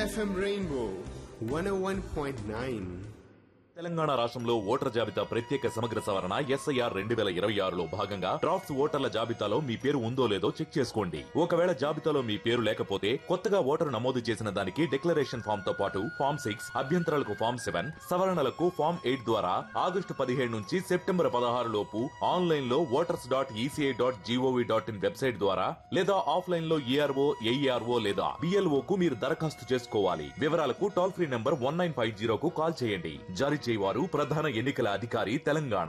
FM Rainbow 101.9. Telangana రాష్ట్రంలో voter జాబితా ప్రత్యేక సమగ్ర సవరణ ఎస్ఐఆర్ రెండు వేల ఇరవై ఆరులో భాగంగా డ్రాఫ్ట్స్ ఓటర్ల జాబితాలో మీ పేరు ఉందో లేదో చెక్ చేసుకోండి ఒకవేళ జాబితాలో మీ పేరు లేకపోతే కొత్తగా ఓటరు నమోదు చేసిన దానికి డిక్లరేషన్ ఫామ్ తో పాటు ఫామ్ సిక్స్ అభ్యంతరాలకు ఫామ్ సెవెన్ సవరణలకు ఫామ్ ఎయిట్ ద్వారా ఆగస్టు పదిహేడు నుంచి సెప్టెంబర్ పదహారు లోపు ఆన్లైన్ లో voters dot ECI dot GOV dot in website ద్వారా లేదా ఆఫ్లైన్ లో ఈఆర్ఓ ఏఈఆర్ఓ లేదా బిఎల్ఓ కు మీరు దరఖాస్తు చేసుకోవాలి వివరాలకు toll free number one nine five జీరోకు కాల్ చేయండి జారీ చేయవారు ప్రధాన ఎన్నికల అధికారి Telangana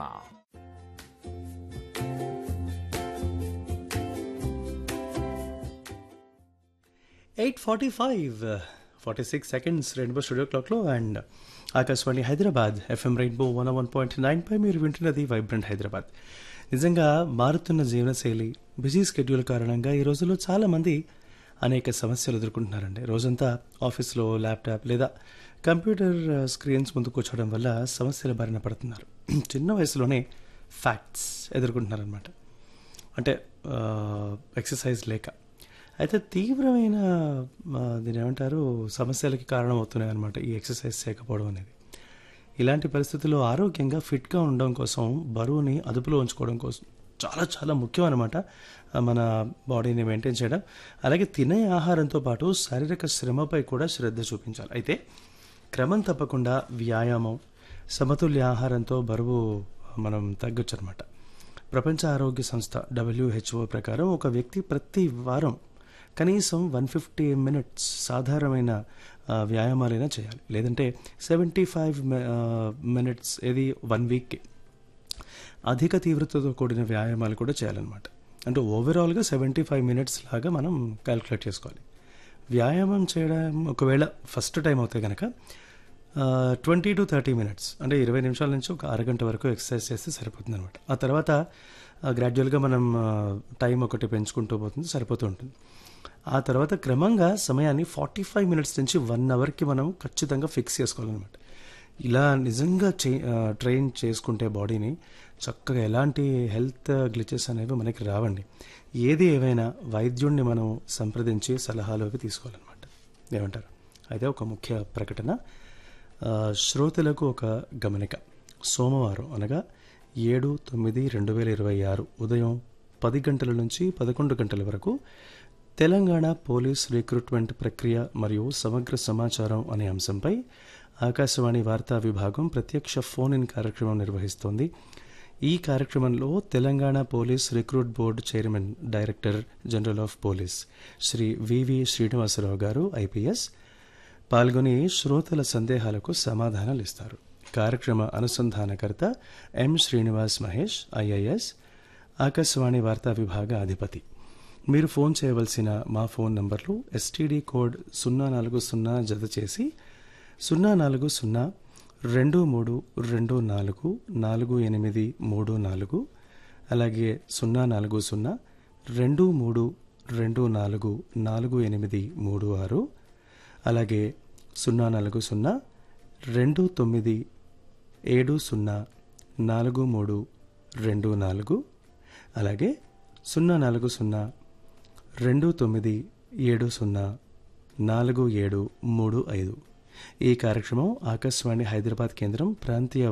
eight forty five forty six seconds rainbow studio క్లాక్లో and Akashvani Hyderabad FM rainbow one one point nine పై మీరు వింటున్నది వైబ్రెంట్ హైదరాబాద్ నిజంగా మారుతున్న జీవనశైలి బిజీ స్కెడ్యూల్ కారణంగా ఈ రోజుల్లో చాలామంది అనేక సమస్యలు ఎదుర్కొంటున్నారండి రోజంతా ఆఫీస్లో ల్యాప్టాప్ లేదా కంప్యూటర్ స్క్రీన్స్ ముందు కూర్చోవడం వల్ల సమస్యల బారిన పడుతున్నారు చిన్న వయసులోనే ఫ్యాక్ట్స్ ఎదుర్కొంటున్నారనమాట అంటే ఎక్సర్సైజ్ లేక అయితే తీవ్రమైన ఆ, దీని ఏమంటారు సమస్యలకి కారణమవుతున్నాయి అనమాట ఈ ఎక్సర్సైజ్ చేయకపోవడం అనేది ఇలాంటి పరిస్థితుల్లో ఆరోగ్యంగా ఫిట్గా ఉండడం కోసం బరువుని అదుపులో ఉంచుకోవడం కోసం చాలా చాలా ముఖ్యం అనమాట ఆ, మన బాడీని మెయింటైన్ చేయడం అలాగే తినే ఆహారంతో పాటు శారీరక శ్రమపై కూడా శ్రద్ధ చూపించాలి అయితే క్రమం తప్పకుండా వ్యాయామం సమతుల్య ఆహారంతో బరువు మనం తగ్గొచ్చు అనమాట ప్రపంచ ఆరోగ్య సంస్థ డబ్ల్యూహెచ్ఓ ప్రకారం ఒక వ్యక్తి ప్రతి వారం కనీసం వన్ ఫిఫ్టీ మినిట్స్ సాధారణమైన ఆ, వ్యాయామాలైనా చేయాలి లేదంటే సెవెంటీ ఫైవ్ మినిట్స్ ఇది వన్ వీక్కి అధిక తీవ్రతతో కూడిన వ్యాయామాలు కూడా చేయాలన్నమాట అంటే ఓవరాల్గా సెవెంటీ ఫైవ్ మినిట్స్ లాగా మనం క్యాలిక్యులేట్ చేసుకోవాలి వ్యాయామం చేయడం ఒకవేళ ఫస్ట్ టైం అవుతే కనుక ట్వంటీ టు థర్టీ మినిట్స్ అంటే ఇరవై నిమిషాల నుంచి ఒక అరగంట వరకు ఎక్సర్సైజ్ చేస్తే సరిపోతుంది అనమాట ఆ తర్వాత గ్రాడ్యువల్గా మనం టైం ఒకటి పెంచుకుంటూ పోతుంది సరిపోతూ ఉంటుంది ఆ తర్వాత క్రమంగా సమయాన్ని ఫార్టీ ఫైవ్ మినిట్స్ నుంచి వన్ అవర్కి మనం ఖచ్చితంగా ఫిక్స్ చేసుకోవాలన్నమాట ఇలా నిజంగా చే ట్రైన్ చేసుకుంటే బాడీని చక్కగా ఎలాంటి హెల్త్ గ్లిచెస్ అనేవి మనకి రావండి ఏది ఏవైనా వైద్యుడిని మనం సంప్రదించి సలహాలు అవి తీసుకోవాలన్నమాట ఏమంటారు అయితే ఒక ముఖ్య ప్రకటన ఆ, శ్రోతలకు ఒక గమనిక సోమవారం అనగా ఏడు తొమ్మిది రెండు వేల ఇరవై ఆరు ఉదయం పది గంటల నుంచి పదకొండు గంటల వరకు తెలంగాణ పోలీస్ రిక్రూట్మెంట్ ప్రక్రియ మరియు సమగ్ర సమాచారం అనే అంశంపై ఆకాశవాణి వార్తా విభాగం ప్రత్యక్ష ఫోన్ ఇన్ కార్యక్రమం నిర్వహిస్తోంది ఈ కార్యక్రమంలో Telangana police recruit board chairman director general of police Shri VV Srinivasarao గారు ఐపీఎస్ పాల్గొని శ్రోతల సందేహాలకు సమాధానాలు ఇస్తారు కార్యక్రమ అనుసంధానకర్త ఎం శ్రీనివాస్ మహేష్ ఐఐఎస్ ఆకాశవాణి వార్తా విభాగ అధిపతి మీరు ఫోన్ చేయవలసిన మా ఫోన్ నంబర్లు ఎస్టీడీ కోడ్ సున్నా నాలుగు సున్నా జత చేసి సున్నా నాలుగు సున్నా రెండు మూడు రెండు నాలుగు నాలుగు ఎనిమిది మూడు నాలుగు అలాగే సున్నా నాలుగు సున్నా రెండు మూడు రెండు నాలుగు నాలుగు ఎనిమిది మూడు ఆరు అలాగే సున్నా నాలుగు సున్నా రెండు తొమ్మిది ఏడు సున్నా నాలుగు మూడు రెండు నాలుగు అలాగే సున్నా నాలుగు సున్నా రెండు తొమ్మిది ఏడు సున్నా నాలుగు ఏడు మూడు ఐదు ఈ కార్యక్రమం ఆకాశవాణి హైదరాబాద్ కేంద్రం ప్రాంతీయ